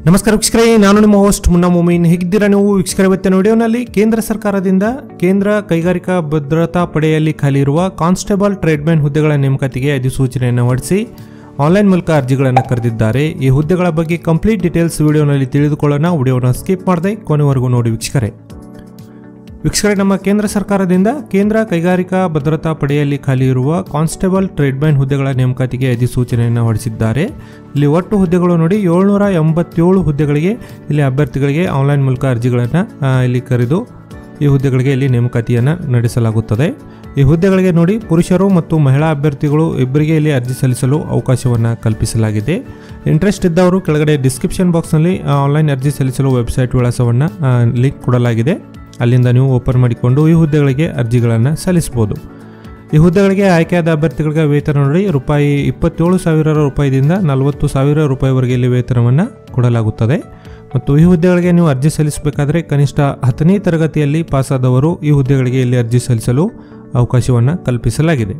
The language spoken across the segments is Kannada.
ನಮಸ್ಕಾರ ವೀಕ್ಷಕರೇ ನಾನು ನಿಮ್ಮ ಹೋಸ್ಟ್ ಮುನ್ನಾ ಮೊಮೀನ್ ಹೇಗಿದ್ದೀರಾ ನೀವು ವೀಕ್ಷಕರ ಇವತ್ತಿನ ವಿಡಿಯೋನಲ್ಲಿ ಕೇಂದ್ರ ಸರ್ಕಾರದಿಂದ ಕೇಂದ್ರ ಕೈಗಾರಿಕಾ ಭದ್ರತಾ ಪಡೆಯಲ್ಲಿ ಖಾಲಿ ಇರುವ ಕಾನ್ಸ್ಟೇಬಲ್ ಟ್ರೇಡ್ಮ್ಯಾನ್ ಹುದ್ದೆಗಳ ನೇಮಕಾತಿಗೆ ಅಧಿಸೂಚನೆಯನ್ನು ಹೊರಡಿಸಿ ಆನ್ಲೈನ್ ಮೂಲಕ ಅರ್ಜಿಗಳನ್ನು ಕರೆದಿದ್ದಾರೆ ಈ ಹುದ್ದೆಗಳ ಬಗ್ಗೆ ಕಂಪ್ಲೀಟ್ ಡೀಟೇಲ್ಸ್ ವಿಡಿಯೋನಲ್ಲಿ ತಿಳಿದುಕೊಳ್ಳೋಣ ವಿಡಿಯೋನ ಸ್ಕಿಪ್ ಮಾಡದೆ ಕೊನೆವರೆಗೂ ನೋಡಿ ವೀಕ್ಷಕರೇ ವೀಕ್ಷಕರೇ ನಮ್ಮ ಕೇಂದ್ರ ಸರ್ಕಾರದಿಂದ ಕೇಂದ್ರ ಕೈಗಾರಿಕಾ ಭದ್ರತಾ ಪಡೆಯಲ್ಲಿ ಖಾಲಿ ಇರುವ ಕಾನ್ಸ್ಟೇಬಲ್ ಟ್ರೇಡ್ಮ್ಯಾನ್ ಹುದ್ದೆಗಳ ನೇಮಕಾತಿಗೆ ಅಧಿಸೂಚನೆಯನ್ನು ಹೊರಡಿಸಿದ್ದಾರೆ ಇಲ್ಲಿ ಒಟ್ಟು ಹುದ್ದೆಗಳು ನೋಡಿ ಏಳ್ನೂರ ಎಂಬತ್ತೇಳು ಹುದ್ದೆಗಳಿಗೆ ಇಲ್ಲಿ ಅಭ್ಯರ್ಥಿಗಳಿಗೆ ಆನ್ಲೈನ್ ಮೂಲಕ ಅರ್ಜಿಗಳನ್ನು ಆ, ಇಲ್ಲಿ ಕರೆದು ಈ ಹುದ್ದೆಗಳಿಗೆ ಇಲ್ಲಿ ನೇಮಕಾತಿಯನ್ನು ನಡೆಸಲಾಗುತ್ತದೆ ಈ ಹುದ್ದೆಗಳಿಗೆ ನೋಡಿ ಪುರುಷರು ಮತ್ತು ಮಹಿಳಾ ಅಭ್ಯರ್ಥಿಗಳು ಇಬ್ಬರಿಗೆ ಇಲ್ಲಿ ಅರ್ಜಿ ಸಲ್ಲಿಸಲು ಅವಕಾಶವನ್ನು ಕಲ್ಪಿಸಲಾಗಿದೆ ಇಂಟ್ರೆಸ್ಟ್ ಇದ್ದವರು ಕೆಳಗಡೆ ಡಿಸ್ಕ್ರಿಪ್ಷನ್ ಬಾಕ್ಸ್ನಲ್ಲಿ ಆನ್ಲೈನ್ ಅರ್ಜಿ ಸಲ್ಲಿಸಲು ವೆಬ್ಸೈಟ್ ವಿಳಾಸವನ್ನು ಲಿಂಕ್ ಕೊಡಲಾಗಿದೆ ಅಲ್ಲಿಂದ ನೀವು ಓಪನ್ ಮಾಡಿಕೊಂಡು ಈ ಹುದ್ದೆಗಳಿಗೆ ಅರ್ಜಿಗಳನ್ನು ಸಲ್ಲಿಸಬಹುದು ಈ ಹುದ್ದೆಗಳಿಗೆ ಆಯ್ಕೆಯಾದ ಅಭ್ಯರ್ಥಿಗಳಿಗೆ ವೇತನ ನೋಡಿ ರೂಪಾಯಿ ಇಪ್ಪತ್ತೇಳು ಸಾವಿರ ರೂಪಾಯಿದಿಂದ ನಲವತ್ತು ಸಾವಿರ ರೂಪಾಯಿವರೆಗೆ ಇಲ್ಲಿ ವೇತನವನ್ನು ಕೊಡಲಾಗುತ್ತದೆ ಮತ್ತು ಈ ಹುದ್ದೆಗಳಿಗೆ ನೀವು ಅರ್ಜಿ ಸಲ್ಲಿಸಬೇಕಾದ್ರೆ ಕನಿಷ್ಠ ಹತ್ತನೇ ತರಗತಿಯಲ್ಲಿ ಪಾಸಾದವರು ಈ ಹುದ್ದೆಗಳಿಗೆ ಇಲ್ಲಿ ಅರ್ಜಿ ಸಲ್ಲಿಸಲು ಅವಕಾಶವನ್ನು ಕಲ್ಪಿಸಲಾಗಿದೆ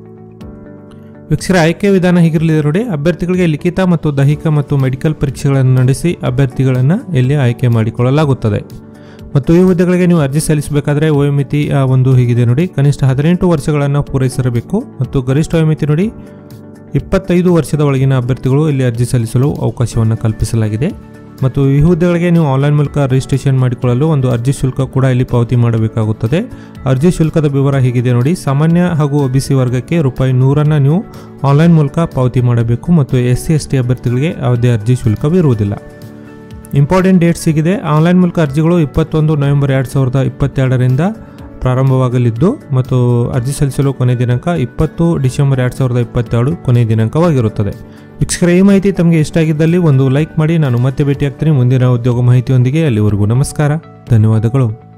ವೀಕ್ಷರ ಆಯ್ಕೆ ವಿಧಾನ ಹೀಗಿರಲಿದೆ ನೋಡಿ ಅಭ್ಯರ್ಥಿಗಳಿಗೆ ಲಿಖಿತ ಮತ್ತು ದೈಹಿಕ ಮತ್ತು ಮೆಡಿಕಲ್ ಪರೀಕ್ಷೆಗಳನ್ನು ನಡೆಸಿ ಅಭ್ಯರ್ಥಿಗಳನ್ನು ಇಲ್ಲಿ ಆಯ್ಕೆ ಮಾಡಿಕೊಳ್ಳಲಾಗುತ್ತದೆ ಮತ್ತು ಈ ಹುದ್ದೆಗಳಿಗೆ ನೀವು ಅರ್ಜಿ ಸಲ್ಲಿಸಬೇಕಾದ್ರೆ ವಯೋಮಿತಿ ಆ, ಒಂದು ಹೀಗಿದೆ ನೋಡಿ ಕನಿಷ್ಠ ಹದಿನೆಂಟು ವರ್ಷಗಳನ್ನು ಪೂರೈಸಿರಬೇಕು ಮತ್ತು ಗರಿಷ್ಠ ವಯೋಮಿತಿ ನೋಡಿ ಇಪ್ಪತ್ತೈದು ವರ್ಷದ ಒಳಗಿನ ಅಭ್ಯರ್ಥಿಗಳು ಇಲ್ಲಿ ಅರ್ಜಿ ಸಲ್ಲಿಸಲು ಅವಕಾಶವನ್ನು ಕಲ್ಪಿಸಲಾಗಿದೆ ಮತ್ತು ಈ ಹುದ್ದೆಗಳಿಗೆ ನೀವು ಆನ್ಲೈನ್ ಮೂಲಕ ರಿಜಿಸ್ಟ್ರೇಷನ್ ಮಾಡಿಕೊಳ್ಳಲು ಒಂದು ಅರ್ಜಿ ಶುಲ್ಕ ಕೂಡ ಇಲ್ಲಿ ಪಾವತಿ ಮಾಡಬೇಕಾಗುತ್ತದೆ ಅರ್ಜಿ ಶುಲ್ಕದ ವಿವರ ಹೀಗಿದೆ ನೋಡಿ ಸಾಮಾನ್ಯ ಹಾಗೂ ಒ ಬಿ ಸಿ ವರ್ಗಕ್ಕೆ ರೂಪಾಯಿ ನೂರನ್ನು ನೀವು ಆನ್ಲೈನ್ ಮೂಲಕ ಪಾವತಿ ಮಾಡಬೇಕು ಮತ್ತು ಎಸ್ ಸಿ ಎಸ್ ಟಿ ಅಭ್ಯರ್ಥಿಗಳಿಗೆ ಯಾವುದೇ ಅರ್ಜಿ ಶುಲ್ಕವಿರುವುದಿಲ್ಲ ಇಂಪಾರ್ಟೆಂಟ್ ಡೇಟ್ಸ್ ಸಿಗಿದೆ ಆನ್ಲೈನ್ ಮೂಲಕ ಅರ್ಜಿಗಳು ಇಪ್ಪತ್ತೊಂದು ನವೆಂಬರ್ ಎರಡು ಸಾವಿರದ ಇಪ್ಪತ್ತೆರಡರಿಂದ ಪ್ರಾರಂಭವಾಗಲಿದ್ದು ಮತ್ತು ಅರ್ಜಿ ಸಲ್ಲಿಸಲು ಕೊನೆ ದಿನಾಂಕ ಇಪ್ಪತ್ತು ಡಿಸೆಂಬರ್ ಎರಡು ಸಾವಿರದ ಇಪ್ಪತ್ತೆರಡು ಕೊನೆ ದಿನಾಂಕವಾಗಿರುತ್ತದೆ ವೀಕ್ಷಕರ ಈ ಮಾಹಿತಿ ತಮಗೆ ಇಷ್ಟ ಆಗಿದ್ದಲ್ಲಿ ಒಂದು ಲೈಕ್ ಮಾಡಿ ನಾನು ಮತ್ತೆ ಭೇಟಿಯಾಗ್ತೀನಿ ಮುಂದಿನ ಉದ್ಯೋಗ ಮಾಹಿತಿಯೊಂದಿಗೆ ಅಲ್ಲಿವರೆಗೂ ನಮಸ್ಕಾರ ಧನ್ಯವಾದಗಳು